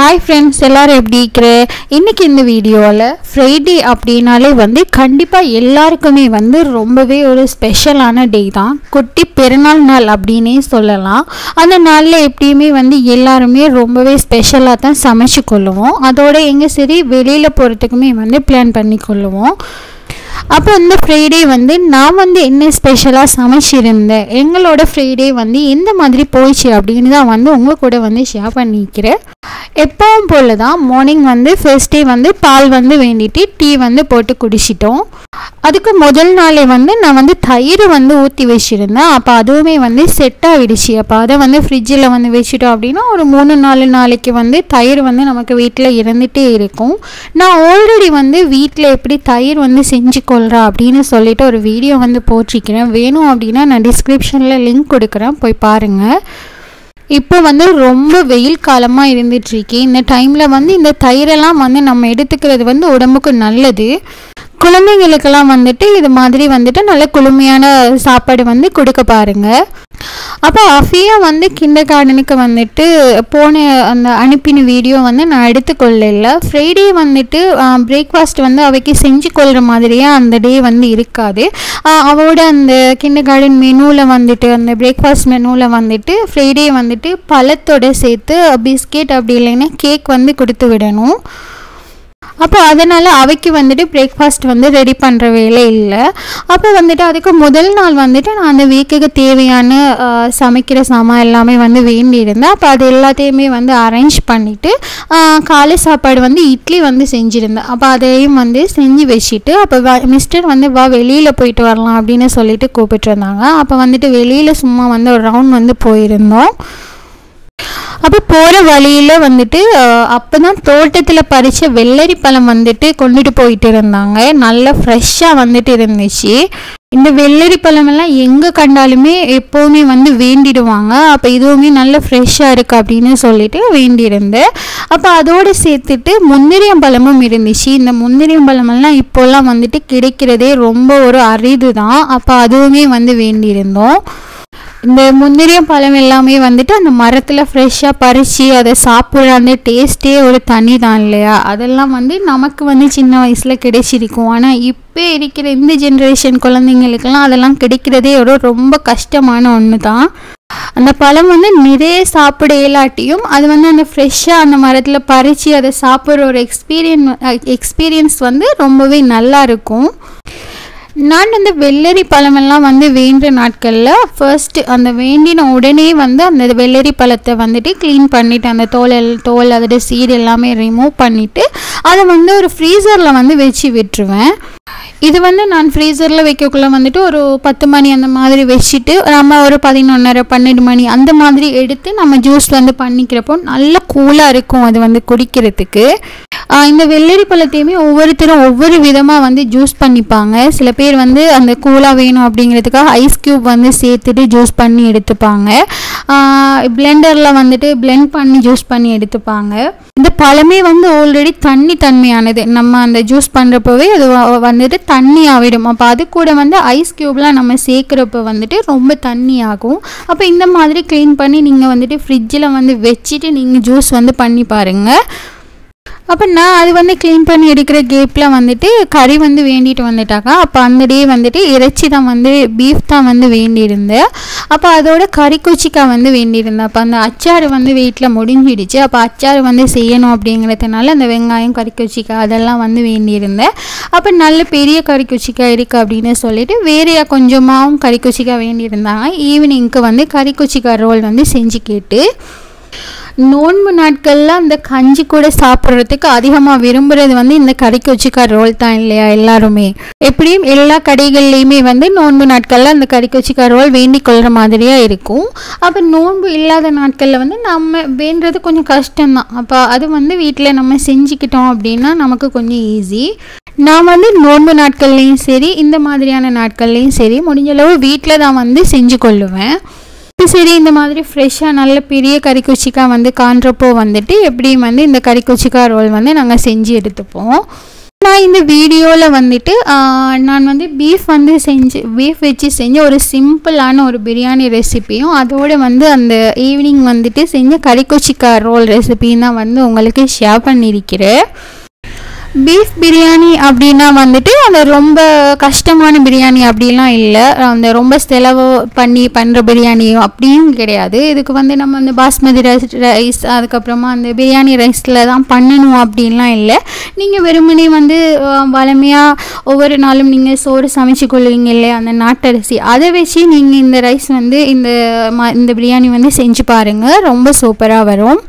Hi friends எல்லாரும் எப்படி இருக்கிற இன்னைக்கு இந்த வீடியோவில் ஃப்ரைடே அப்படின்னாலே வந்து கண்டிப்பாக எல்லாருக்குமே வந்து ரொம்பவே ஒரு ஸ்பெஷலான டே தான் குட்டி பெருநாள் நாள் அப்படின்னே சொல்லலாம் அந்த நாளில் எப்படியுமே வந்து எல்லாருமே ரொம்பவே ஸ்பெஷலாக தான் சமைச்சு கொள்ளுவோம் அதோட எங்கே சரி வெளியில் போகிறதுக்குமே வந்து பிளான் பண்ணி கொள்ளுவோம் அப்போ இந்த ஃப்ரைடே வந்து நான் வந்து என்ன ஸ்பெஷலாக சமைச்சிருந்தேன் எங்களோட ஃப்ரைடே வந்து எந்த மாதிரி போயிடுச்சு அப்படின்னு தான் வந்து உங்கள் கூட வந்து ஷேர் பண்ணிக்கிறேன் எப்பவும் போல தான் மார்னிங் வந்து ஃபர்ஸ்ட் டே வந்து பால் வந்து வேண்டிட்டு டீ வந்து போட்டு குடிச்சிட்டோம் அதுக்கு முதல் நாளே வந்து நான் வந்து தயிர் வந்து ஊற்றி வச்சுருந்தேன் அப்போ அதுவுமே வந்து செட் ஆகிடுச்சு அப்போ அதை வந்து ஃப்ரிட்ஜில் வந்து வச்சுட்டோம் அப்படின்னா ஒரு மூணு நாலு நாளைக்கு வந்து தயிர் வந்து நமக்கு வீட்டில் இருந்துகிட்டே இருக்கும் நான் ஆல்ரெடி வந்து வீட்டில் எப்படி தயிர் வந்து செஞ்சு கொள்கிறா அப்படின்னு சொல்லிட்டு ஒரு வீடியோ வந்து போட்டிருக்கிறேன் வேணும் அப்படின்னா நான் டிஸ்கிரிப்ஷனில் லிங்க் கொடுக்குறேன் போய் பாருங்கள் இப்போ வந்து ரொம்ப வெயில் காலமாக இருந்துட்டுருக்கு இந்த டைமில் வந்து இந்த தயிரெல்லாம் வந்து நம்ம எடுத்துக்கிறது வந்து உடம்புக்கு நல்லது குழந்தைங்களுக்கெல்லாம் வந்துட்டு இது மாதிரி வந்துட்டு நல்ல குளுமையான சாப்பாடு வந்து கொடுக்க பாருங்க அப்போ அஃபியா வந்து கிண்டர் கார்டனுக்கு வந்துட்டு போன அந்த அனுப்பின வீடியோ வந்து நான் எடுத்துக்கொள்ளல ஃப்ரைடே வந்துட்டு பிரேக்ஃபாஸ்ட் வந்து அவைக்கு செஞ்சு கொள்கிற மாதிரியே அந்த டே வந்து இருக்காது ஆஹ் அவளோட அந்த கிண்டர் கார்டன் மெனுவில் வந்துட்டு அந்த பிரேக்ஃபாஸ்ட் மெனுவில் வந்துட்டு ஃப்ரைடே வந்துட்டு பழத்தோட சேர்த்து பிஸ்கெட் அப்படி இல்லைன்னா கேக் வந்து கொடுத்து விடணும் அப்போ அதனால் அவைக்கு வந்துட்டு பிரேக்ஃபாஸ்ட் வந்து ரெடி பண்ணுற வேலை இல்லை அப்போ வந்துட்டு அதுக்கு முதல் நாள் வந்துட்டு நான் அந்த வீக்குக்கு தேவையான ஆஹ், சமைக்கிற சாமான் எல்லாமே வந்து வேண்டியிருந்தேன் அப்போ அது எல்லாத்தையுமே வந்து அரேஞ்ச் பண்ணிவிட்டு காலை சாப்பாடு வந்து இட்லி வந்து செஞ்சுருந்தேன் அப்போ அதையும் வந்து செஞ்சு வச்சுட்டு அப்போ வ மிஸ்டர் வந்து வா வெளியில் போயிட்டு வரலாம் அப்படின்னு சொல்லிட்டு கூப்பிட்டுருந்தாங்க அப்போ வந்துட்டு வெளியில் சும்மா வந்து ஒரு ரவுண்ட் வந்து போயிருந்தோம் அப்போ போகிற வழியில் வந்துட்டு அப்போ தான் தோட்டத்தில் பறித்த வெள்ளரி பழம் வந்துட்டு கொண்டுட்டு போயிட்டு இருந்தாங்க நல்லா ஃப்ரெஷ்ஷாக வந்துட்டு இருந்துச்சு இந்த வெள்ளரி பழமெல்லாம் எங்கே கண்டாலுமே எப்போவுமே வந்து வேண்டிடுவாங்க அப்போ இதுவுமே நல்ல ஃப்ரெஷ்ஷாக இருக்குது அப்படின்னு சொல்லிட்டு வேண்டியிருந்தேன் அப்போ அதோடு சேர்த்துட்டு முந்திரியம் பழமும் இருந்துச்சு இந்த முந்திரியம் பழமெல்லாம் இப்போல்லாம் வந்துட்டு கிடைக்கிறதே ரொம்ப ஒரு அரிது தான் அப்போ அதுவுமே வந்து வேண்டியிருந்தோம் இந்த முந்திரியம் பழம் எல்லாமே வந்துட்டு அந்த மரத்தில் ஃப்ரெஷ்ஷாக பறித்து அதை சாப்பிட்ற அந்த டேஸ்ட்டே ஒரு தனி தான் இல்லையா அதெல்லாம் வந்து நமக்கு வந்து சின்ன வயசில் கிடைச்சிருக்கும் ஆனால் இப்போ இருக்கிற இந்த ஜென்ரேஷன் குழந்தைங்களுக்கெல்லாம் அதெல்லாம் கிடைக்கிறதே ஒரு ரொம்ப கஷ்டமான ஒன்று தான் அந்த பழம் வந்து நிறைய சாப்பிட இயலாட்டியும் அது வந்து அந்த ஃப்ரெஷ்ஷாக அந்த மரத்தில் பறித்து அதை சாப்பிட்ற ஒரு எக்ஸ்பீரியன் எக்ஸ்பீரியன்ஸ் வந்து ரொம்பவே நல்லா இருக்கும் நான் அந்த வெள்ளரி பழமெல்லாம் வந்து வேண்டுற நாட்களில் ஃபர்ஸ்ட் அந்த வேண்டின உடனே வந்து அந்த வெள்ளரி பழத்தை வந்துட்டு க்ளீன் பண்ணிவிட்டு அந்த தோல் எல்- தோல் அதோட சீடு எல்லாமே ரிமூவ் பண்ணிவிட்டு அதை வந்து ஒரு ஃப்ரீசரில் வந்து வச்சு விட்டுருவேன் இது வந்து நான் ஃப்ரீசரில் வைக்கக்குள்ள வந்துட்டு ஒரு பத்து மணி அந்த மாதிரி வச்சுட்டு நம்ம ஒரு பதினொன்றரை பன்னெண்டு மணி அந்த மாதிரி எடுத்து நம்ம ஜூஸ் வந்து பண்ணிக்கிறப்போ நல்ல கூலாக இருக்கும் அது வந்து குடிக்கிறதுக்கு ஆஹ் இந்த வெள்ளரி பழத்தையுமே ஒவ்வொருத்தரும் ஒவ்வொரு விதமாக வந்து ஜூஸ் பண்ணிப்பாங்க சில பேர் வந்து அந்த கூலாக வேணும் அப்படிங்கிறதுக்காக ஐஸ் க்யூப் வந்து சேர்த்துட்டு ஜூஸ் பண்ணி எடுத்துப்பாங்க பிளெண்டரில் வந்துட்டு blend பண்ணி ஜூஸ் பண்ணி எடுத்துப்பாங்க இந்த பழமே வந்து ஆல்ரெடி தண்ணி தன்மையானது நம்ம அந்த ஜூஸ் பண்ணுறப்பவே அது வ- வந்துட்டு தண்ணி ஆகிடும் அப்போ அது கூட வந்து ஐஸ் க்யூப்லாம் நம்ம சேர்க்குறப்ப வந்துட்டு ரொம்ப தண்ணி ஆகும் அப்போ இந்த மாதிரி க்ளீன் பண்ணி நீங்கள் வந்துட்டு ஃப்ரிட்ஜில் வந்து வச்சுட்டு நீங்கள் ஜூஸ் வந்து பண்ணி பாருங்கள் அப்போ நான் அது வந்து க்ளீன் பண்ணி எடுக்கிற கேப்பில் வந்துட்டு கறி வந்து வேண்டிட்டு வந்துட்டாக்கா அப்போ அந்த டே வந்துட்டு இறைச்சி தான் வந்து பீஃப் தான் வந்து வேண்டியிருந்தேன் அப்போ அதோட கறி குச்சிக்காய் வந்து வேண்டியிருந்தேன் அப்போ அந்த அச்சாறு வந்து வீட்டில் முடிஞ்சிடுச்சு அப்போ அச்சாறு வந்து செய்யணும் அப்படிங்கிறதுனால அந்த வெங்காயம் கறி குச்சிக்காய் அதெல்லாம் வந்து வேண்டியிருந்தேன் அப்போ நல்ல பெரிய கறி குச்சிக்காய் இருக்குது அப்படின்னு சொல்லிட்டு வேறையா கொஞ்சமாகவும் கறி குச்சிக்காய் வேண்டியிருந்தாங்க ஈவினிங்க்கு வந்து கறி குச்சிக்காய் ரோல் வந்து செஞ்சு கேட்டு நோன்பு நாட்களில் அந்த கஞ்சி கூட சாப்பிட்றதுக்கு அதிகமாக விரும்புறது வந்து இந்த கறிக்கு வச்சுக்கார் ரோல் தான் இல்லையா எல்லாருமே எப்படியும் எல்லா கடைகள்லையுமே வந்து நோன்பு நாட்களில் அந்த கறிக்கு வச்சுக்கார் ரோல் வேண்டிக் கொள்கிற மாதிரியாக இருக்கும் அப்போ நோன்பு இல்லாத நாட்களில் வந்து நம்ம வேண்டுறது கொஞ்சம் கஷ்டம்தான் அப்போ அது வந்து வீட்டில் நம்ம செஞ்சுக்கிட்டோம் அப்படின்னா நமக்கு கொஞ்சம் ஈஸி நான் வந்து நோன்பு நாட்கள்லேயும் சரி இந்த மாதிரியான நாட்கள்லேயும் சரி முடிஞ்சளவு வீட்டில் தான் வந்து செஞ்சு கொள்ளுவேன் இப்போ சரி இந்த மாதிரி ஃப்ரெஷ்ஷாக நல்ல பெரிய கறிக்குச்சிக்காய் வந்து காண்றப்போ வந்துட்டு எப்படியும் வந்து இந்த கறிக்குச்சிக்காய் ரோல் வந்து நாங்கள் செஞ்சு எடுத்துப்போம் நான் இந்த வீடியோவில் வந்துட்டு ஆஹ், நான் வந்து பீஃப் வந்து செஞ்சு பீஃப் வச்சு செஞ்ச ஒரு சிம்பிளான ஒரு பிரியாணி ரெசிபியும் அதோட வந்து அந்த ஈவினிங் வந்துட்டு செஞ்ச கறிக்கொச்சிக்கா ரோல் ரெசிபியும் தான் வந்து உங்களுக்கு ஷேர் பண்ணியிருக்கிறேன் பீஃப் பிரியாணி அப்படின்னா வந்துட்டு அந்த ரொம்ப கஷ்டமான பிரியாணி அப்படிலாம் இல்லை அந்த ரொம்ப செலவு பண்ணி பண்ணுற பிரியாணி அப்படின்னு கிடையாது இதுக்கு வந்து நம்ம அந்த பாஸ்மதி ரைஸ் ரைஸ் அதுக்கப்புறமா அந்த பிரியாணி ரைஸில் தான் பண்ணணும் அப்படின்லாம் இல்லை நீங்கள் வெறுமனே வந்து வளமையாக ஒவ்வொரு நாளும் நீங்கள் சோறு சமைச்சு கொள்வீங்க இல்லையா அந்த நாட்டரிசி அதை வச்சு நீங்கள் இந்த ரைஸ் வந்து இந்த ம- இந்த பிரியாணி வந்து செஞ்சு பாருங்கள் ரொம்ப சூப்பராக வரும்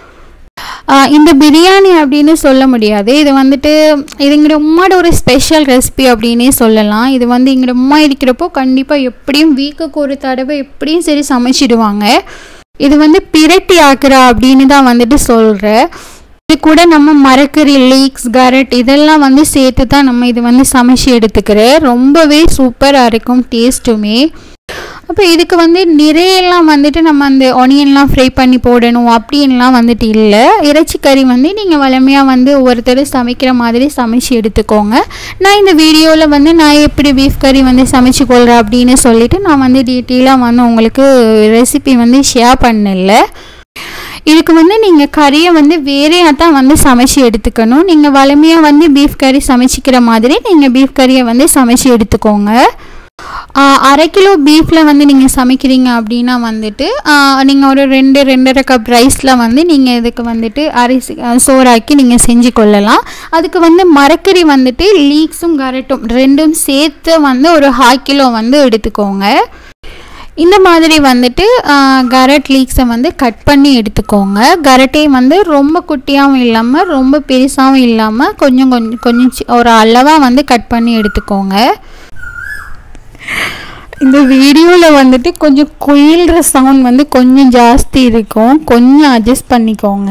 ஆஹ் இந்த பிரியாணி அப்படின்னு சொல்ல முடியாது இது வந்துட்டு இது எங்களோட உம்மாட ஒரு ஸ்பெஷல் ரெசிபி அப்படின்னே சொல்லலாம் இது வந்து எங்களோட உம்மா இருக்கிறப்போ கண்டிப்பாக எப்படியும் வீக்குக்கு ஒரு தடவை எப்படியும் சரி சமைச்சிடுவாங்க இது வந்து பிரட்டி ஆக்குறா அப்படின்னு தான் வந்துட்டு சொல்கிறேன் இது கூட நம்ம மரக்கறி லீக்ஸ் கரட் இதெல்லாம் வந்து சேர்த்து தான் நம்ம இது வந்து சமைச்சு எடுத்துக்கிறேன் ரொம்பவே சூப்பராக இருக்கும் டேஸ்ட்டுமே அப்போ இதுக்கு வந்து நிறையெல்லாம் வந்துட்டு நம்ம அந்த ஒனியன்லாம் ஃப்ரை பண்ணி போடணும் அப்படின்லாம் வந்துட்டு இல்லை இறைச்சி கறி வந்து நீங்கள் வளமையாக வந்து ஒவ்வொருத்தர் சமைக்கிற மாதிரி சமைச்சு எடுத்துக்கோங்க நான் இந்த வீடியோவில் வந்து நான் எப்படி பீஃப் கறி வந்து சமைச்சு கொள்கிறேன் அப்படின்னு சொல்லிட்டு நான் வந்து டீட்டெயிலாக வந்து உங்களுக்கு ரெசிபி வந்து ஷேர் பண்ணல இதுக்கு வந்து நீங்கள் கறியை வந்து வேறையாக தான் வந்து சமைச்சு எடுத்துக்கணும் நீங்கள் வளமையாக வந்து பீஃப் கறி சமைச்சிக்கிற மாதிரி நீங்கள் பீஃப் கறியை வந்து சமைச்சு எடுத்துக்கோங்க ஆ, அரை கிலோ பீஃபில் வந்து நீங்கள் சமைக்கிறீங்க அப்படின்னா வந்துட்டு நீங்கள் ஒரு ரெண்டு ரெண்டரை கப் ரைஸில் வந்து நீங்கள் இதுக்கு வந்துட்டு அரிசி ஆ, சோறாக்கி நீங்கள் செஞ்சு கொள்ளலாம் அதுக்கு வந்து மரக்கறி வந்துட்டு லீக்ஸும் கரட்டும் ரெண்டும் சேர்த்து வந்து ஒரு ஹாய் கிலோ வந்து எடுத்துக்கோங்க இந்த மாதிரி வந்துட்டு கரட் லீக்ஸை வந்து கட் பண்ணி எடுத்துக்கோங்க கரட்டையும் வந்து ரொம்ப குட்டியாகவும் இல்லாமல் ரொம்ப பெருசாகவும் இல்லாமல் கொஞ்சம் கொஞ்சம் கொஞ்சம் சி- ஒரு அளவாக வந்து கட் பண்ணி எடுத்துக்கோங்க இந்த வீடியோவில் வந்துட்டு கொஞ்சம் குயில்ற சவுண்ட் வந்து கொஞ்சம் ஜாஸ்தி இருக்கும் கொஞ்சம் அட்ஜஸ்ட் பண்ணிக்கோங்க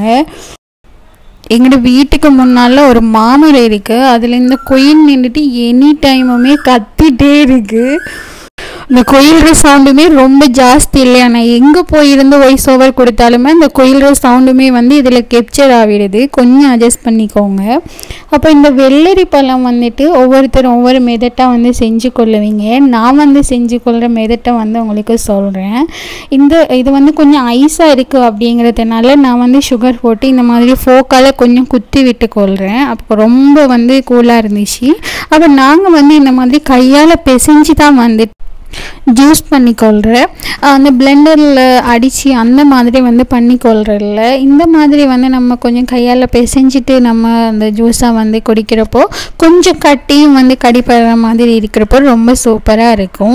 எங்களோட வீட்டுக்கு முன்னால் ஒரு மாமரம் இருக்குது அதில் இந்த குயில் நின்றுட்டு எனி டைமுமே கத்திட்டே இருக்குது இந்த குயில்ற சவுண்டுமே ரொம்ப ஜாஸ்தி இல்லையா நான் எங்கே போயிருந்து வாய்ஸ் ஓவர் கொடுத்தாலுமே இந்த குயில்ற சவுண்டுமே வந்து இதில் கேப்சர் ஆகிடுது கொஞ்சம் அட்ஜஸ்ட் பண்ணிக்கோங்க அப்போ இந்த வெள்ளரி பழம் வந்துட்டு ஒவ்வொருத்தரும் ஒவ்வொரு மெதட்டாக வந்து செஞ்சு கொள்ளுவீங்க நான் வந்து செஞ்சு கொள்கிற மெதட்டை வந்து உங்களுக்கு சொல்கிறேன் இந்த இது வந்து கொஞ்சம் ஐஸாக இருக்குது அப்படிங்கிறதுனால நான் வந்து சுகர் போட்டு இந்த மாதிரி ஃபோக்கால் கொஞ்சம் குத்தி விட்டு கொள்கிறேன் அப்போ ரொம்ப வந்து கூலாக இருந்துச்சு அப்போ நாங்கள் வந்து இந்த மாதிரி கையால் பிசைஞ்சு தான் வந்துட்டு ஜூஸ் பண்ணிக்கொள்கிறேன் அந்த பிளெண்டரில் அடித்து அந்த மாதிரி வந்து பண்ணிக்கொள்கிறதில்ல இந்த மாதிரி வந்து நம்ம கொஞ்சம் கையால் பிசைஞ்சிட்டு நம்ம அந்த ஜூஸாக வந்து குடிக்கிறப்போ கொஞ்சம் கட்டியும் வந்து கடிப்படுற மாதிரி இருக்கிறப்போ ரொம்ப சூப்பராக இருக்கும்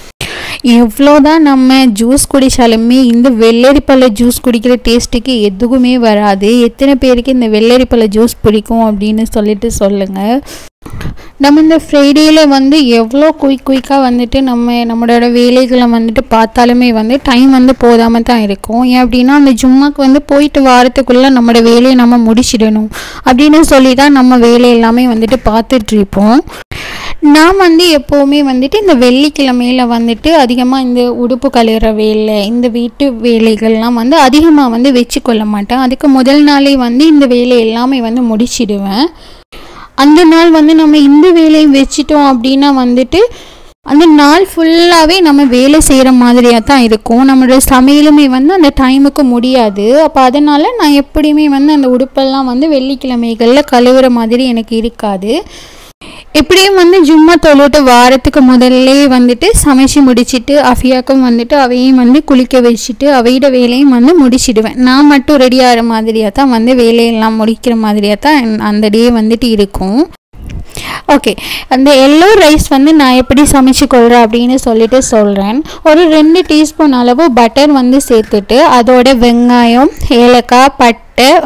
எவ்வளோதான் நம்ம ஜூஸ் குடித்தாலுமே இந்த வெள்ளரிப்பழ ஜூஸ் குடிக்கிற டேஸ்ட்டுக்கு எதுவுமே வராது எத்தனை பேருக்கு இந்த வெள்ளரிப்பழ ஜூஸ் பிடிக்கும் அப்படின்னு சொல்லிட்டு சொல்லுங்கள் நம்ம இந்த ஃப்ரைடேயில் வந்து எவ்வளோ குயிக் குயிக்காக வந்துட்டு நம்ம நம்மளோட வேலைகளை வந்துட்டு பார்த்தாலுமே வந்து டைம் வந்து போதாமல் தான் இருக்கும் ஏன் அப்படின்னா அந்த ஜும்மாக்கு வந்து போயிட்டு வாரத்துக்குள்ளே நம்மளோட வேலையை நம்ம முடிச்சிடணும் அப்படின்னு சொல்லி தான் நம்ம வேலை எல்லாமே வந்துட்டு பார்த்துட்ருப்போம் நான் வந்து எப்போவுமே வந்துட்டு இந்த வெள்ளிக்கிழமையில் வந்துட்டு அதிகமாக இந்த உடுப்பு கழுவுற வேலை இந்த வீட்டு வேலைகள்லாம் வந்து அதிகமாக வந்து வச்சு கொள்ள மாட்டேன் அதுக்கு முதல் நாளே வந்து இந்த வேலை எல்லாமே வந்து முடிச்சிடுவேன் அந்த நாள் வந்து நம்ம இந்த வேலையை வச்சிட்டோம் அப்படின்னா வந்துட்டு அந்த நாள் ஃபுல்லாகவே நம்ம வேலை செய்கிற மாதிரியாக தான் இருக்கும் நம்மளோட சமையலுமே வந்து அந்த டைமுக்கு முடியாது அப்போ அதனால் நான் எப்படியுமே வந்து அந்த உடுப்பெல்லாம் வந்து வெள்ளிக்கிழமைகளில் கழுவுற மாதிரி எனக்கு இருக்காது எப்படியும் வந்து ஜும்மா தொழுட்டு வாரத்துக்கு முதல்ல வந்துட்டு சமைச்சு முடிச்சிட்டு அஃபியாக்கும் வந்துட்டு அவையும் வந்து குளிக்க வச்சுட்டு அவையோட வேலையும் வந்து முடிச்சிடுவேன் நான் மட்டும் ரெடி ஆகிற மாதிரியாக தான் வந்து வேலையெல்லாம் முடிக்கிற மாதிரியாக தான் அந்த டே வந்துட்டு இருக்கும் ஓகே அந்த எல்லோ ரைஸ் வந்து நான் எப்படி சமைச்சு கொள்கிறேன் அப்படின்னு சொல்லிட்டு சொல்கிறேன் ஒரு ரெண்டு டீஸ்பூன் அளவு பட்டர் வந்து சேர்த்துட்டு அதோட வெங்காயம் ஏலக்காய் பட்டை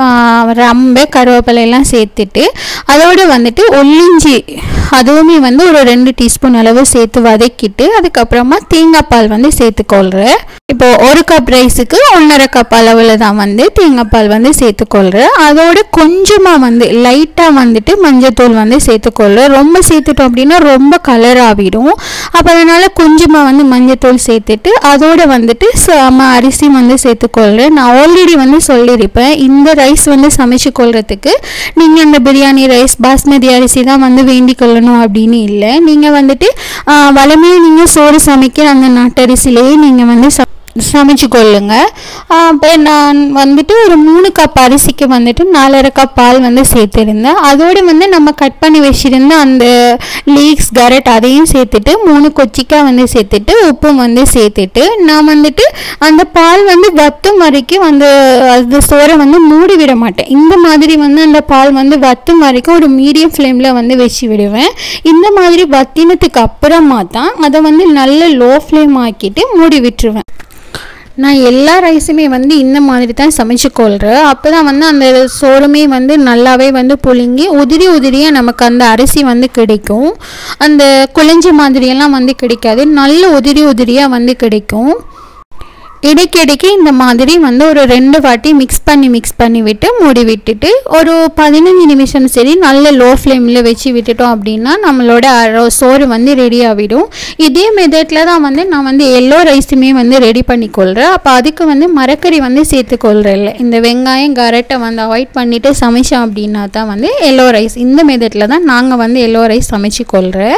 ரம்பு கருவேப்பிலை எல்லாம் சேர்த்துட்டு அதோட வந்துட்டு ஒல்லிஞ்சி அதுவுமே வந்து ஒரு ரெண்டு டீஸ்பூன் அளவு சேர்த்து வதக்கிட்டு அதுக்கப்புறமா தேங்காய் பால் வந்து சேர்த்துக்கொள்கிறேன் இப்போ ஒரு கப் ரைஸுக்கு ஒன்றரை கப் அளவில் தான் வந்து தேங்காய் பால் வந்து சேர்த்துக்கொள்கிறேன் அதோட கொஞ்சமாக வந்து லைட்டாக வந்துட்டு மஞ்சத்தூள் வந்து சேர்த்துக்கொள்கிறேன் ரொம்ப சேர்த்துட்டோம் அப்படின்னா ரொம்ப கலர் ஆகிடும் அப்போ அதனால் கொஞ்சமாக வந்து மஞ்சத்தூள் சேர்த்துட்டு அதோட வந்துட்டு சம அரிசி வந்து சேர்த்துக்கொள்கிறேன் நான் ஆல்ரெடி வந்து சொல்லியிருப்பேன் இந்த இந்த ரைஸ் வந்து சமைச்சு கொள்றதுக்கு நீங்கள் அந்த பிரியாணி ரைஸ் பாஸ்மதி அரிசி தான் வந்து வேண்டிக் கொள்ளணும் அப்படின்னு இல்லை நீங்கள் வந்துட்டு வளமையாக நீங்கள் சோறு சமைக்கிற அந்த நாட்டரிசிலேயே நீங்கள் வந்து ச சமைச்சு கொள்ளுங்க இப்போ நான் வந்துட்டு ஒரு மூணு கப் அரிசிக்கு வந்துட்டு நாலரை கப் பால் வந்து சேர்த்துருந்தேன் அதோடு வந்து நம்ம கட் பண்ணி வச்சுருந்த அந்த லீக்ஸ் கரட் அதையும் சேர்த்துட்டு மூணு கொச்சிக்காய் வந்து சேர்த்துட்டு உப்பும் வந்து சேர்த்துட்டு நான் வந்துட்டு அந்த பால் வந்து வத்தும் வரைக்கும் அந்த அந்த சோறை வந்து மூடி விட மாட்டேன் இந்த மாதிரி வந்து அந்த பால் வந்து வத்தும் வரைக்கும் ஒரு மீடியம் ஃப்ளேமில் வந்து வச்சு விடுவேன் இந்த மாதிரி வத்தினத்துக்கு அப்புறமா தான் அதை வந்து நல்ல லோ ஃப்ளேம் ஆக்கிட்டு மூடி விட்டுருவேன் நான் எல்லா ரைஸுமே வந்து இந்த மாதிரி தான் சமைச்சு கொள்கிறேன் அப்போ தான் வந்து அந்த சோறுமே வந்து நல்லாவே வந்து புழுங்கி உதிரி உதிரியாக நமக்கு அந்த அரிசி வந்து கிடைக்கும் அந்த குழஞ்ச மாதிரியெல்லாம் வந்து கிடைக்காது நல்ல உதிரி உதிரியாக வந்து கிடைக்கும் இடைக்கிடைக்கு இந்த மாதிரி வந்து ஒரு ரெண்டு வாட்டி மிக்ஸ் பண்ணி மிக்ஸ் பண்ணி விட்டு மூடி விட்டுட்டு ஒரு பதினஞ்சு நிமிஷம் சரி நல்ல லோ ஃப்ளேமில் வச்சு விட்டுட்டோம் அப்படின்னா நம்மளோட அர- சோறு வந்து ரெடி ஆகிடும் இதே மெத்தடில் தான் வந்து நான் வந்து எல்லோ ரைஸுமே வந்து ரெடி பண்ணிக்கொள்கிறேன் அப்போ அதுக்கு வந்து மரக்கறி வந்து சேர்த்துக்கொள்கிறேன் இந்த வெங்காயம் கரெக்டை வந்து அவாய்ட் பண்ணிவிட்டு சமைச்சோம் அப்படின்னா தான் வந்து எல்லோ ரைஸ் இந்த மெத்தடில் தான் நாங்கள் வந்து எல்லோ ரைஸ் சமைச்சு கொள்கிறேன்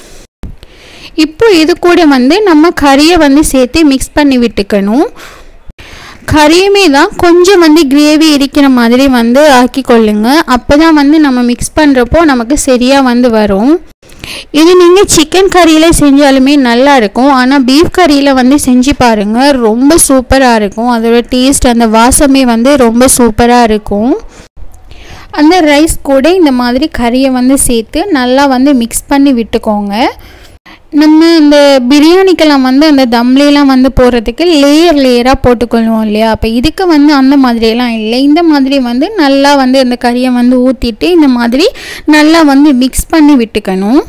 இப்போ இது கூட வந்து நம்ம கறியை வந்து சேர்த்து மிக்ஸ் பண்ணி விட்டுக்கணும் கறியுமே தான் கொஞ்சம் வந்து கிரேவி இருக்கிற மாதிரி வந்து ஆக்கி கொள்ளுங்க அப்போ தான் வந்து நம்ம மிக்ஸ் பண்ணுறப்போ நமக்கு சரியாக வந்து வரும் இது நீங்கள் சிக்கன் கறியில் செஞ்சாலுமே நல்லா இருக்கும் ஆனால் பீஃப் கறியில் வந்து செஞ்சு பாருங்கள் ரொம்ப சூப்பராக இருக்கும் அதோட டேஸ்ட் அந்த வாசமே வந்து ரொம்ப சூப்பராக இருக்கும் அந்த ரைஸ் கூட இந்த மாதிரி கறியை வந்து சேர்த்து நல்லா வந்து மிக்ஸ் பண்ணி விட்டுக்கோங்க நம்ம இந்த பிரியாணிக்கெல்லாம் வந்து அந்த தம்லேலாம் வந்து போடுறதுக்கு லேயர் லேயராக போட்டுக்கொள்வோம் இல்லையா அப்போ இதுக்கு வந்து அந்த மாதிரியெல்லாம் இல்லை இந்த மாதிரி வந்து நல்லா வந்து அந்த கறியை வந்து ஊற்றிட்டு இந்த மாதிரி நல்லா வந்து மிக்ஸ் பண்ணி விட்டுக்கணும்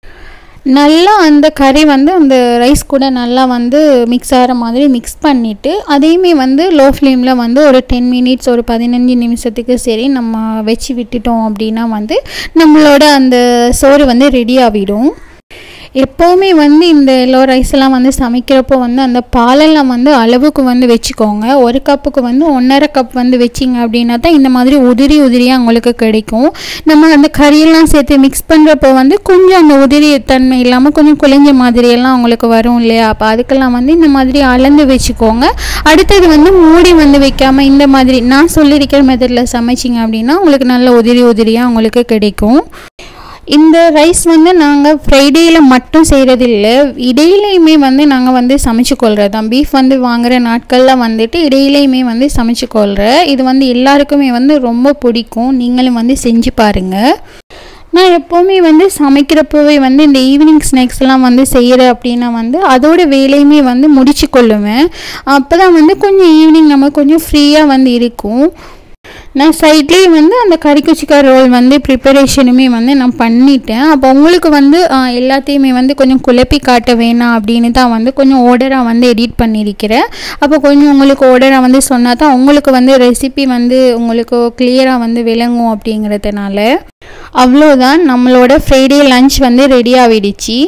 நல்லா அந்த கறி வந்து அந்த ரைஸ் கூட நல்லா வந்து மிக்ஸ் ஆகிற மாதிரி மிக்ஸ் பண்ணிவிட்டு அதையுமே வந்து லோ ஃப்ளேமில் வந்து ஒரு டென் மினிட்ஸ் ஒரு பதினஞ்சு நிமிஷத்துக்கு சரி நம்ம வச்சு விட்டுட்டோம் அப்படின்னா வந்து நம்மளோட அந்த சோறு வந்து ரெடி ஆகிடும் எப்போவுமே வந்து இந்த எல்லோ ரைஸ் எல்லாம் வந்து சமைக்கிறப்போ வந்து அந்த பாலெல்லாம் வந்து அளவுக்கு வந்து வச்சுக்கோங்க ஒரு கப்புக்கு வந்து ஒன்றரை கப் வந்து வச்சிங்க அப்படின்னா தான் இந்த மாதிரி உதிரி உதிரியாக உங்களுக்கு கிடைக்கும் நம்ம அந்த கறியெல்லாம் சேர்த்து மிக்ஸ் பண்ணுறப்போ வந்து கொஞ்சம் அந்த உதிரி தன்மை இல்லாமல் கொஞ்சம் குழஞ்ச மாதிரியெல்லாம் உங்களுக்கு வரும் இல்லையா அப்போ அதுக்கெல்லாம் வந்து இந்த மாதிரி அளந்து வச்சுக்கோங்க அடுத்தது வந்து மூடி வந்து வைக்காமல் இந்த மாதிரி நான் சொல்லியிருக்கிற மெத்தடில் சமைச்சிங்க அப்படின்னா உங்களுக்கு நல்ல உதிரி உதிரியாக உங்களுக்கு கிடைக்கும் இந்த ரைஸ் வந்து நாங்கள் ஃப்ரைடேயில் மட்டும் செய்கிறதில்ல இடையிலையுமே வந்து நாங்கள் வந்து சமைச்சு கொள்கிறது தான் பீஃப் வந்து வாங்குகிற நாட்களில் வந்துட்டு இடையிலையுமே வந்து சமைச்சு கொள்கிறேன் இது வந்து எல்லாருக்குமே வந்து ரொம்ப பிடிக்கும் நீங்களும் வந்து செஞ்சு பாருங்கள் நான் எப்போவுமே வந்து சமைக்கிறப்பவே வந்து இந்த ஈவினிங் ஸ்நாக்ஸ்லாம் வந்து செய்கிறேன் அப்படின்னா வந்து அதோட வேலையுமே வந்து முடிச்சு கொள்ளுவேன் அப்போ தான் வந்து கொஞ்சம் ஈவினிங் நம்ம கொஞ்சம் ஃப்ரீயாக வந்து இருக்கும் நான் சைட்லேயே வந்து அந்த கறிக்குச்சிக்கா ரோல் வந்து ப்ரிப்பரேஷனுமே வந்து நான் பண்ணிட்டேன் அப்போ உங்களுக்கு வந்து ஆ, எல்லாத்தையுமே வந்து கொஞ்சம் குழப்பி காட்ட வேணாம் அப்படின்னு தான் வந்து கொஞ்சம் ஓர்டராக வந்து எடிட் பண்ணியிருக்கிறேன் அப்போ கொஞ்சம் உங்களுக்கு ஓர்டராக வந்து சொன்னால் தான் உங்களுக்கு வந்து ரெசிபி வந்து உங்களுக்கு கிளியராக வந்து விளங்கும் அப்படிங்கிறதுனால அவ்வளோதான் நம்மளோட ஃப்ரைடே லஞ்ச் வந்து ரெடி ஆகிடுச்சு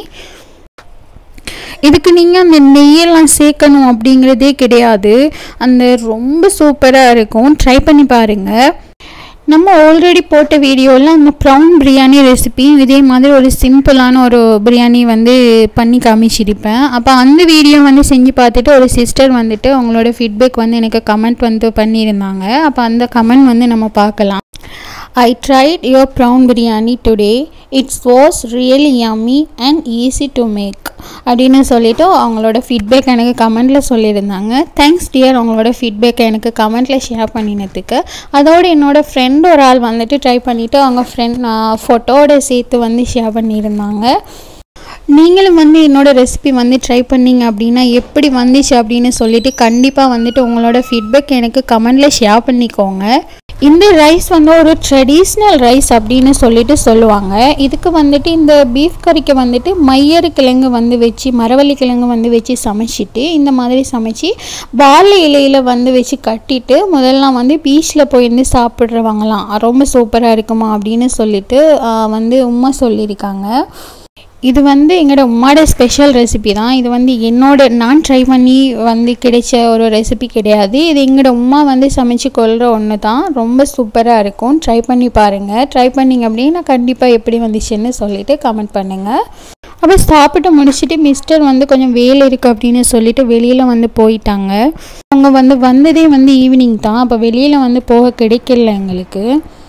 இதுக்கு நீங்கள் அந்த நெய்யெல்லாம் சேர்க்கணும் அப்படிங்கிறதே கிடையாது அந்த ரொம்ப சூப்பராக இருக்கும் ட்ரை பண்ணி பாருங்கள் நம்ம ஆல்ரெடி போட்ட வீடியோவில் அந்த ப்ரௌன் பிரியாணி ரெசிபியும் இதே மாதிரி ஒரு சிம்பிளான ஒரு பிரியாணி வந்து பண்ணி காமிச்சிருப்பேன் அப்போ அந்த வீடியோ வந்து செஞ்சு பார்த்துட்டு ஒரு சிஸ்டர் வந்துட்டு அவங்களோட ஃபீட்பேக் வந்து எனக்கு கமெண்ட் வந்து பண்ணியிருந்தாங்க அப்போ அந்த கமெண்ட் வந்து நம்ம பார்க்கலாம் I tried your prawn biryani today. It was really yummy and easy to make. அப்படின்னு சொல்லிட்டு அவங்களோட ஃபீட்பேக் எனக்கு கமெண்ட்டில் சொல்லியிருந்தாங்க தேங்க்ஸ் டியர் அவங்களோட ஃபீட்பேக்கை எனக்கு கமெண்ட்டில் ஷேர் பண்ணினதுக்கு அதோட என்னோட ஃப்ரெண்ட் ஒரு ஆள் வந்துட்டு ட்ரை பண்ணிவிட்டு அவங்க ஃப்ரெண்ட் ஃபோட்டோவோட சேர்த்து வந்து ஷேர் பண்ணியிருந்தாங்க நீங்களும் வந்து என்னோட ரெசிபி வந்து ட்ரை பண்ணீங்க அப்படின்னா எப்படி வந்துச்சு அப்படின்னு சொல்லிட்டு கண்டிப்பாக வந்துட்டு உங்களோட ஃபீட்பேக் எனக்கு கமெண்டில் ஷேர் பண்ணிக்கோங்க இந்த ரைஸ் வந்து ஒரு ட்ரெடிஷ்னல் ரைஸ் அப்படின்னு சொல்லிட்டு சொல்லுவாங்க இதுக்கு வந்துட்டு இந்த பீஃப் கறிக்கு வந்துட்டு மையறு கிழங்கு வந்து வச்சு மரவள்ளி கிழங்கு வந்து வச்சு சமைச்சிட்டு இந்த மாதிரி சமைச்சு வாழை இலையில் வந்து வச்சு கட்டிட்டு முதல்லாம் வந்து பீச்சில் போய் இருந்து சாப்பிட்றவங்களாம் ரொம்ப சூப்பராக இருக்குமா அப்படின்னு சொல்லிட்டு ஆஹ், வந்து உமா சொல்லியிருக்காங்க இது வந்து எங்களோட உம்மாட ஸ்பெஷல் ரெசிபி தான் இது வந்து என்னோட நான் ட்ரை பண்ணி வந்து கிடைச்ச ஒரு ரெசிபி கிடையாது இது எங்களோட உம்மா வந்து சமைச்சு கொள்கிற ஒன்று தான் ரொம்ப சூப்பராக இருக்கும் ட்ரை பண்ணி பாருங்கள் ட்ரை பண்ணிங்க அப்படின்னா கண்டிப்பாக எப்படி வந்துச்சுன்னு சொல்லிட்டு கமெண்ட் பண்ணுங்கள் அப்போ சாப்பிட்டு முடிச்சுட்டு மிஸ்டர் வந்து கொஞ்சம் வேலை இருக்குது அப்படின்னு சொல்லிட்டு வெளியில் வந்து போயிட்டாங்க அவங்க வந்து வந்ததே வந்து ஈவினிங் தான் அப்போ வெளியில் வந்து போக கிடைக்கல எங்களுக்கு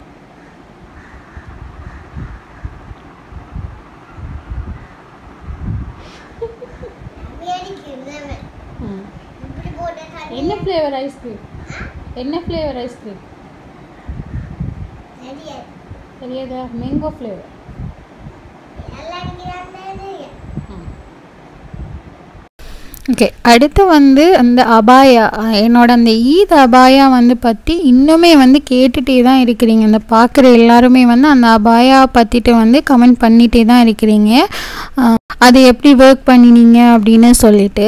என்ன ஃப்ளேவர் ஐஸ்கிரீம் என்ன ஃப்ளேவர் ஐஸ்கிரீம் தெரியாதா மேங்கோ ஃப்ளேவர் ஓகே அடுத்து வந்து அந்த அபாயா என்னோட அந்த ஈத் அபாயா வந்து பற்றி இன்னுமே வந்து கேட்டுகிட்டே தான் இருக்கிறீங்க அந்த பார்க்குற எல்லாருமே வந்து அந்த அபாயா பற்றிட்டு வந்து கமெண்ட் பண்ணிகிட்டே தான் இருக்கிறீங்க அஹ், அது எப்படி ஒர்க் பண்ணினீங்க அப்படின்னு சொல்லிட்டு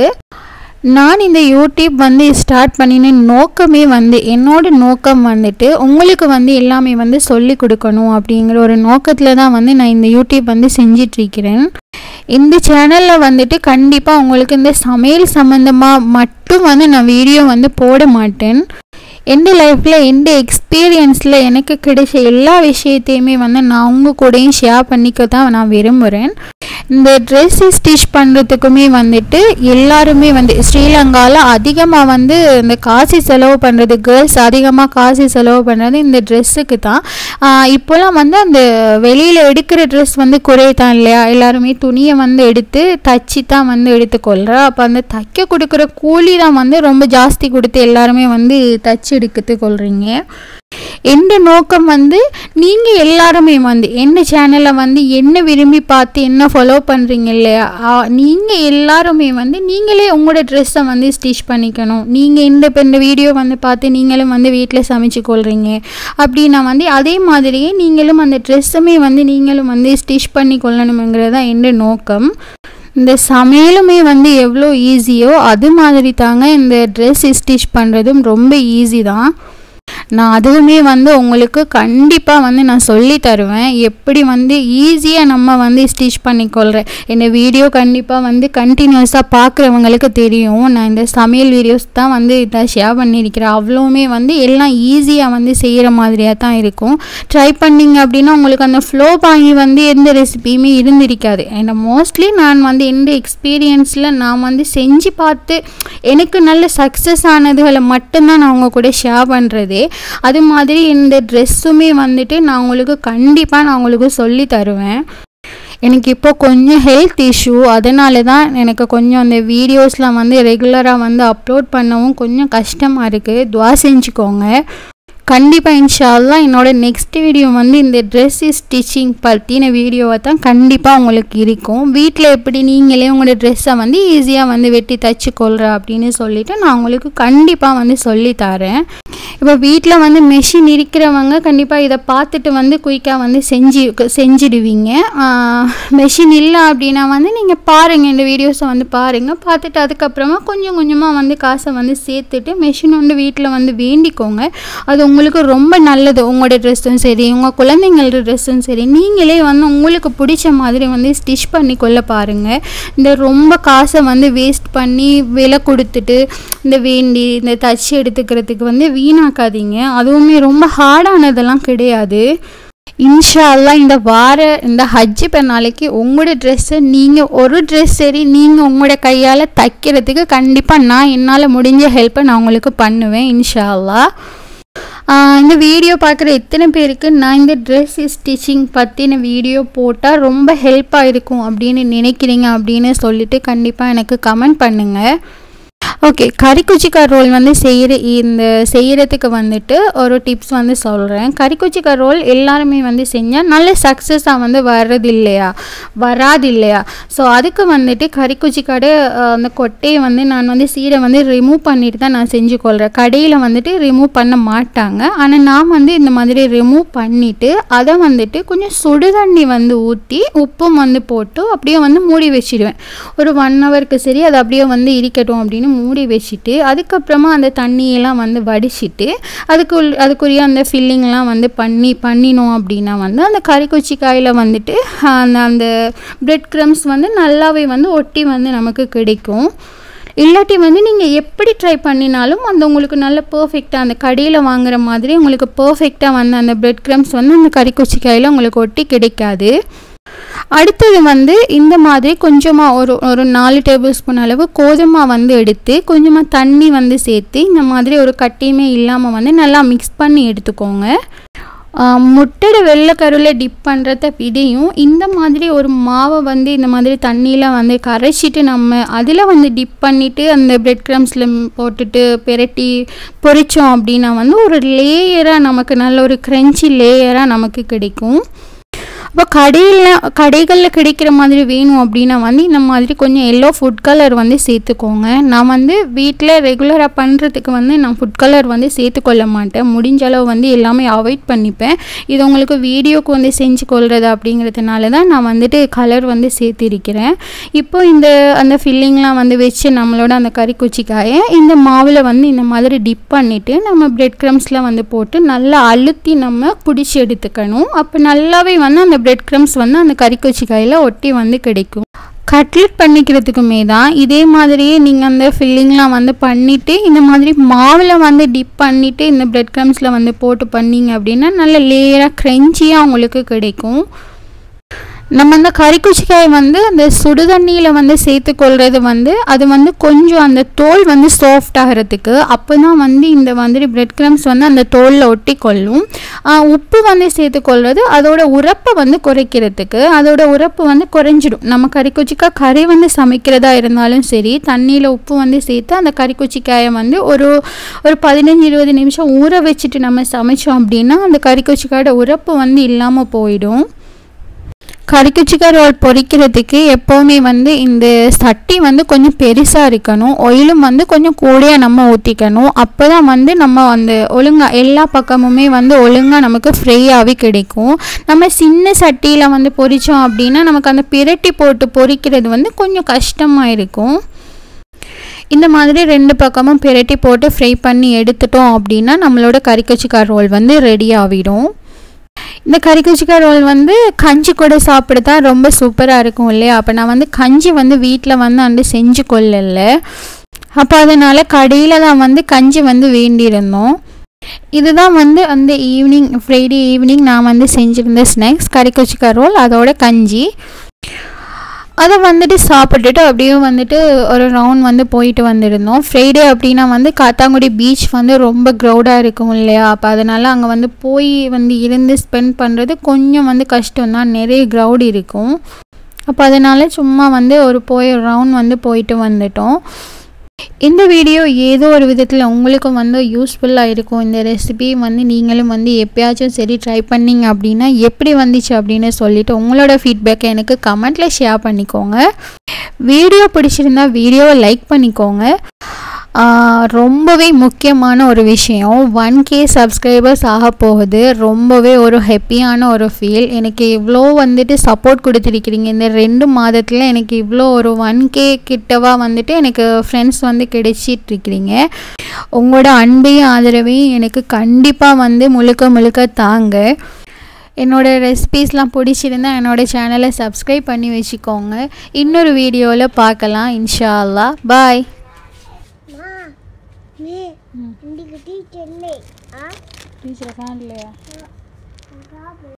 நான் இந்த யூடியூப் வந்து ஸ்டார்ட் பண்ணின நோக்கமே வந்து என்னோட நோக்கம் வந்துட்டு உங்களுக்கு வந்து எல்லாமே வந்து சொல்லி கொடுக்கணும் அப்படிங்கிற ஒரு நோக்கத்தில் தான் வந்து நான் இந்த யூடியூப் வந்து செஞ்சிட்ருக்கிறேன் இந்த சேனலில் வந்துட்டு கண்டிப்பாக உங்களுக்கு இந்த சமையல் சம்மந்தமாக மட்டும் வந்து நான் வீடியோ வந்து போட மாட்டேன் எந்த லைஃப்பில் எந்த எக்ஸ்பீரியன்ஸில் எனக்கு கிடைச்ச எல்லா விஷயத்தையுமே வந்து நான் உங்கள் கூடயும் ஷேர் பண்ணிக்க தான் நான் விரும்புகிறேன் இந்த ட்ரெஸ் ஸ்டிச் பண்ணுறதுக்குமே வந்துட்டு எல்லாருமே வந்து ஸ்ரீலங்காவில் அதிகமாக வந்து இந்த காசு செலவு பண்ணுறது கேர்ள்ஸ் அதிகமாக காசு செலவு பண்ணுறது இந்த ட்ரெஸ்ஸுக்கு தான் ஆஹ் இப்போலாம் வந்து அந்த வெளியில் எடுக்கிற ட்ரெஸ் வந்து குறையத்தான் இல்லையா எல்லாருமே துணியை வந்து எடுத்து தச்சு தான் வந்து எடுத்துக்கொள்கிறா அப்போ அந்த தைக்க கொடுக்குற கூலி தான் வந்து ரொம்ப ஜாஸ்தி கொடுத்து எல்லாருமே வந்து தச்சு எடுத்துட்டு கொள்கிறீங்க எந்த நோக்கம் வந்து நீங்கள் எல்லாருமே வந்து என்ன சேனலை வந்து என்ன விரும்பி பார்த்து என்ன ஃபாலோ பண்ணுறீங்க இல்லையா நீங்கள் எல்லாருமே வந்து நீங்களே உங்களோட ட்ரெஸ்ஸை வந்து ஸ்டிச் பண்ணிக்கணும் நீங்கள் இந்த இப்போ இந்த வீடியோ வந்து பார்த்து நீங்களும் வந்து வீட்டில் சமைச்சு கொள்கிறீங்க அப்படின்னா வந்து அதே மாதிரியே நீங்களும் அந்த ட்ரெஸ்ஸுமே வந்து நீங்களும் வந்து ஸ்டிச் பண்ணி கொள்ளணுங்கிறது தான் எந்த நோக்கம் இந்த சமையலுமே வந்து எவ்வளோ ஈஸியோ அது மாதிரி தாங்க இந்த ட்ரெஸ் ஸ்டிச் பண்ணுறதும் ரொம்ப ஈஸி தான் நான் அதுவுமே வந்து உங்களுக்கு கண்டிப்பாக வந்து நான் சொல்லி தருவேன் எப்படி வந்து ஈஸியாக நம்ம வந்து ஸ்டிச் பண்ணிக்கொள்கிறேன் இந்த வீடியோ கண்டிப்பாக வந்து கண்டினியூஸாக பார்க்குறவங்களுக்கு தெரியும் நான் இந்த சமையல் வீடியோஸ் தான் வந்து இதை ஷேர் பண்ணியிருக்கிறேன் அவ்வளோவுமே வந்து எல்லாம் ஈஸியாக வந்து செய்கிற மாதிரியாக தான் இருக்கும் ட்ரை பண்ணிங்க அப்படின்னா உங்களுக்கு அந்த ஃப்ளோ பாங்கி வந்து எந்த ரெசிபியுமே இருந்திருக்காது ஏன்னா மோஸ்ட்லி நான் வந்து எந்த எக்ஸ்பீரியன்ஸில் நான் வந்து செஞ்சு பார்த்து எனக்கு நல்ல சக்ஸஸ் ஆனதுகளை மட்டும்தான் நான் உங்கள் கூட ஷேர் பண்ணுறதே அது மாதிரி இந்த ட்ரெஸ்ஸுமே வந்துட்டு நான் உங்களுக்கு கண்டிப்பாக நான் உங்களுக்கு சொல்லி தருவேன் எனக்கு இப்போ கொஞ்சம் ஹெல்த் இஷ்யூ அதனால தான் எனக்கு கொஞ்சம் அந்த வீடியோஸ்லாம் வந்து ரெகுலராக வந்து அப்லோட் பண்ணவும் கொஞ்சம் கஷ்டமாக இருக்குது துவா செஞ்சுக்கோங்க கண்டிப்பாக இன்ஷால்லா என்னோட நெக்ஸ்ட் வீடியோ வந்து இந்த ட்ரெஸ் ஸ்டிச்சிங் பற்றின வீடியோவை தான் கண்டிப்பாக உங்களுக்கு இருக்கும் வீட்டில் எப்படி நீங்களே உங்களோட ட்ரெஸ்ஸை வந்து ஈஸியாக வந்து வெட்டி தச்சு கொள்கிற அப்படின்னு சொல்லிட்டு நான் உங்களுக்கு கண்டிப்பாக வந்து சொல்லி தரேன் இப்போ வீட்டில் வந்து மெஷின் இருக்கிறவங்க கண்டிப்பாக இதை பார்த்துட்டு வந்து குயிக்காக வந்து செஞ்சு செஞ்சிடுவீங்க மெஷின் இல்லை அப்படின்னா வந்து நீங்கள் பாருங்கள் இந்த வீடியோஸை வந்து பாருங்கள் பார்த்துட்டு அதுக்கப்புறமா கொஞ்சம் கொஞ்சமாக வந்து காசை வந்து சேர்த்துட்டு மெஷின் வந்து வீட்டில் வந்து வேண்டிக்கோங்க அது உங்களுக்கு ரொம்ப நல்லது உங்களோட ட்ரெஸ்ஸும் சரி உங்கள் குழந்தைங்களோட ட்ரெஸ்ஸும் சரி நீங்களே வந்து உங்களுக்கு பிடிச்ச மாதிரி வந்து ஸ்டிச் பண்ணி கொள்ள பாருங்கள் இந்த ரொம்ப காசை வந்து வேஸ்ட் பண்ணி விலை கொடுத்துட்டு இந்த வேண்டி இந்த தச்சு எடுத்துக்கிறதுக்கு வந்து வீணாக்காதீங்க அதுவுமே ரொம்ப ஹார்டானதெல்லாம் கிடையாது இன்ஷா அல்லாஹ் இந்த வார இந்த ஹஜ்ஜு பெருநாளைக்கு உங்களோட ட்ரெஸ்ஸை நீங்கள் ஒரு ட்ரெஸ் சரி நீங்கள் உங்களோட கையால் தைக்கிறதுக்கு கண்டிப்பாக நான் என்னால் முடிஞ்ச ஹெல்ப்பை நான் உங்களுக்கு பண்ணுவேன் இன்ஷா அல்லாஹ் ஆஹ் இந்த வீடியோ பார்க்குற எத்தனை பேருக்கு நான் இந்த ட்ரெஸ் ஸ்டிச்சிங் பற்றின வீடியோ போட்டால் ரொம்ப ஹெல்ப்பாக இருக்கும் அப்படின்னு நினைக்கிறீங்க அப்படின்னு சொல்லிட்டு கண்டிப்பாக எனக்கு கமெண்ட் பண்ணுங்கள் ஓகே கறிக்குச்சிக்காய் ரோல் வந்து செய்கிற இந்த செய்கிறதுக்கு வந்துட்டு ஒரு டிப்ஸ் வந்து சொல்கிறேன் கறிக்குச்சிக்காய் ரோல் எல்லாருமே வந்து செஞ்சால் நல்ல சக்ஸஸாக வந்து வர்றது இல்லையா வராது இல்லையா ஸோ அதுக்கு வந்துட்டு கறிக்குச்சிக்காடு அந்த கொட்டையை வந்து நான் வந்து சீடை வந்து ரிமூவ் பண்ணிட்டு தான் நான் செஞ்சு கொள்கிறேன் கடையில் வந்துட்டு ரிமூவ் பண்ண மாட்டாங்க ஆனால் நான் வந்து இந்த மாதிரி ரிமூவ் பண்ணிவிட்டு அதை வந்துட்டு கொஞ்சம் சுடுதண்ணி வந்து ஊற்றி உப்பும் வந்து போட்டு அப்படியே வந்து மூடி வச்சிடுவேன் ஒரு ஒன் ஹவருக்கு சரி அது அப்படியே வந்து இருக்கட்டும் அப்படின்னு மூடி மூடி வச்சுட்டு அதுக்கப்புறமா அந்த தண்ணியெல்லாம் வந்து வடிச்சிட்டு அதுக்கு உள்- அதுக்குரிய அந்த ஃபில்லிங்லாம் வந்து பண்ணி பண்ணினோம் அப்படின்னா வந்து அந்த கறிக்குச்சிக்காயில் வந்துட்டு அந்த அந்த பிரெட் க்ரம்ஸ் வந்து நல்லாவே வந்து ஒட்டி வந்து நமக்கு கிடைக்கும் இல்லாட்டி வந்து நீங்கள் எப்படி ட்ரை பண்ணினாலும் அந்த உங்களுக்கு நல்ல பர்ஃபெக்டாக அந்த கடையில் வாங்குற மாதிரி உங்களுக்கு பர்ஃபெக்டாக வந்து அந்த பிரெட் க்ரம்ஸ் வந்து அந்த கறிக்குச்சிக்காயில் உங்களுக்கு ஒட்டி கிடைக்காது அடுத்தது வந்து இந்த மாதிரி கொஞ்சமாக ஒரு ஒரு நாலு டேபிள் ஸ்பூன் அளவு கோதுமை வந்து எடுத்து கொஞ்சமாக தண்ணி வந்து சேர்த்து இந்த மாதிரி ஒரு கட்டியுமே இல்லாமல் வந்து நல்லா மிக்ஸ் பண்ணி எடுத்துக்கோங்க ஆஹ் முட்டையோட வெள்ளைக்கருவில் டிப் பண்ணுறத விதையும் இந்த மாதிரி ஒரு மாவை வந்து இந்த மாதிரி தண்ணியில் வந்து கரைச்சிட்டு நம்ம அதில் வந்து டிப் பண்ணிவிட்டு அந்த பிரெட் க்ரம்ஸில் போட்டுட்டு பெரட்டி பொரிச்சோம் அப்படின்னா வந்து ஒரு லேயராக நமக்கு நல்ல ஒரு க்ரன்ச்சி லேயராக நமக்கு கிடைக்கும் அப்போ கடையில் கடைகளில் கிடைக்கிற மாதிரி வேணும் அப்படின்னா வந்து இந்த மாதிரி கொஞ்சம் எல்லோ ஃபுட் கலர் வந்து சேர்த்துக்கோங்க நான் வந்து வீட்டில் ரெகுலராக பண்ணுறதுக்கு வந்து நான் ஃபுட் கலர் வந்து சேர்த்துக்கொள்ள மாட்டேன் முடிஞ்ச அளவு வந்து எல்லாமே அவாய்ட் பண்ணிப்பேன் இது உங்களுக்கு வீடியோக்கு வந்து செஞ்சு கொள்வது அப்படிங்கிறதுனால தான் நான் வந்துட்டு கலர் வந்து சேர்த்திருக்கிறேன் இப்போ இந்த அந்த ஃபில்லிங்லாம் வந்து வச்சு நம்மளோட அந்த கறிக்குச்சிக்காயை இந்த மாவில் வந்து இந்த மாதிரி டிப் பண்ணிவிட்டு நம்ம பிரெட் க்ரம்ஸில் வந்து போட்டு நல்லா அழுத்தி நம்ம பிடிச்சி எடுத்துக்கணும் அப்போ நல்லாவே வந்து அந்த பிரெட் க்ரம்ஸ் வந்து அந்த கறிக்குச்சிக்காயில் ஒட்டி வந்து கிடைக்கும் கட்லெட் பண்ணிக்கிறதுக்குமே தான் இதே மாதிரியே நீங்கள் அந்த ஃபில்லிங்லாம் வந்து பண்ணிவிட்டு இந்த மாதிரி மாவில் வந்து டிப் பண்ணிவிட்டு இந்த பிரெட் க்ரம்ஸில் வந்து போட்டு பண்ணீங்க அப்படின்னா நல்ல லேயராக க்ரன்ச்சியாக உங்களுக்கு கிடைக்கும் நம்ம அந்த கறிக்குச்சிக்காய் வந்து அந்த சுடுதண்ணியில் வந்து சேர்த்துக்கொள்கிறது வந்து அது வந்து கொஞ்சம் அந்த தோல் வந்து சாஃப்ட் ஆகிறதுக்கு அப்போ தான் வந்து இந்த மாதிரி பிரெட் க்ரம்ஸ் வந்து அந்த தோலில் ஒட்டி கொள்ளும் ஆஹ் உப்பு வந்து சேர்த்துக்கொள்வது அதோட உரப்பை வந்து குறைக்கிறதுக்கு அதோட உரப்பு வந்து குறைஞ்சிடும் நம்ம கறிக்குச்சிக்காய் கறி வந்து சமைக்கிறதா இருந்தாலும் சரி தண்ணியில் உப்பு வந்து சேர்த்து அந்த கறிக்குச்சிக்காயை வந்து ஒரு ஒரு பதினஞ்சு இருபது நிமிஷம் ஊற வச்சுட்டு நம்ம சமைச்சோம் அப்படின்னா அந்த கறிக்குச்சிக்காயோட உரப்பு வந்து இல்லாமல் போயிடும் கறிக்குச்சிக்காய் ரோல் பொரிக்கிறதுக்கு எப்போவுமே வந்து இந்த சட்டி வந்து கொஞ்சம் பெருசாக இருக்கணும் ஒயிலும் வந்து கொஞ்சம் கூடையாக நம்ம ஊற்றிக்கணும் அப்போ தான் வந்து நம்ம அந்த ஒழுங்காக எல்லா பக்கமுமே வந்து ஒழுங்காக நமக்கு ஃப்ரீயாகவே கிடைக்கும் நம்ம சின்ன சட்டியில் வந்து பொரித்தோம் அப்படின்னா நமக்கு அந்த பிரட்டி போட்டு பொரிக்கிறது வந்து கொஞ்சம் கஷ்டமாக இருக்கும் இந்த மாதிரி ரெண்டு பக்கமும் பிரட்டி போட்டு ஃப்ரை பண்ணி எடுத்துட்டோம் அப்படின்னா நம்மளோட கறிக்கச்சிக்காய் ரோல் வந்து ரெடி ஆகிடும் இந்த கறிக்குச்சிக்காய் ரோல் வந்து கஞ்சி கூட சாப்பிட தான் ரொம்ப சூப்பராக இருக்கும் இல்லையா அப்போ நான் வந்து கஞ்சி வந்து வீட்டில் வந்து வந்து செஞ்சு கொள்ளல அப்போ அதனால் கடையில் தான் வந்து கஞ்சி வந்து வேண்டியிருந்தோம் இதுதான் வந்து அந்த ஈவினிங் ஃப்ரைடே ஈவினிங் நான் வந்து செஞ்சுருந்த ஸ்நாக்ஸ் கறிக்குச்சிக்காய் ரோல் அதோட கஞ்சி அதை வந்துட்டு சாப்பிட்டுட்டு அப்படியே வந்துட்டு ஒரு ரவுண்ட் வந்து போயிட்டு வந்திருந்தோம் ஃப்ரைடே அப்படின்னா வந்து காத்தாங்குடி பீச் வந்து ரொம்ப க்ரௌடாக இருக்கும் இல்லையா அப்போ அதனால் அங்கே வந்து போய் வந்து இருந்து ஸ்பெண்ட் பண்ணுறது கொஞ்சம் வந்து கஷ்டம் தான் நிறைய க்ரௌட் இருக்கும் அப்போ அதனால் சும்மா வந்து ஒரு போய் ரவுண்ட் வந்து போயிட்டு வந்துட்டோம் இந்த வீடியோ ஏதோ ஒரு விதத்தில் உங்களுக்கும் வந்து யூஸ்ஃபுல்லாக இருக்கும் இந்த ரெசிபி வந்து நீங்களும் வந்து எப்பயாச்சும் சரி ட்ரை பண்ணீங்க அப்படின்னா எப்படி வந்துச்சு அப்படின்னு சொல்லிட்டு உங்களோட ஃபீட்பேக்கை எனக்கு கமெண்ட்டில் ஷேர் பண்ணிக்கோங்க வீடியோ பிடிச்சிருந்தா வீடியோவை லைக் பண்ணிக்கோங்க ஆஹ் ரொம்பவே முக்கியமான ஒரு விஷயம் ஒன் கே சப்ஸ்கிரைபர்ஸ் ஆக போகுது ரொம்பவே ஒரு ஹாப்பியான ஒரு ஃபீல் எனக்கு இவ்வளோ வந்துட்டு சப்போர்ட் கொடுத்துருக்கிறீங்க இந்த ரெண்டு மாதத்தில் எனக்கு இவ்வளோ ஒரு ஒன் கே கிட்டவா வந்துட்டு எனக்கு ஃப்ரெண்ட்ஸ் வந்து கிடைச்சிட்ருக்கிறீங்க உங்களோட அன்பையும் ஆதரவையும் எனக்கு கண்டிப்பாக வந்து முழுக்க முழுக்க தாங்க என்னோட ரெசிபீஸ்லாம் பிடிச்சிருந்தா என்னோட சேனலை சப்ஸ்கிரைப் பண்ணி வச்சுக்கோங்க இன்னொரு வீடியோவில் பார்க்கலாம் இன்ஷா அல்லாஹ் பாய் మా నే ఇంటికి టీచర్లే ఆ டீச்சரை காணலையா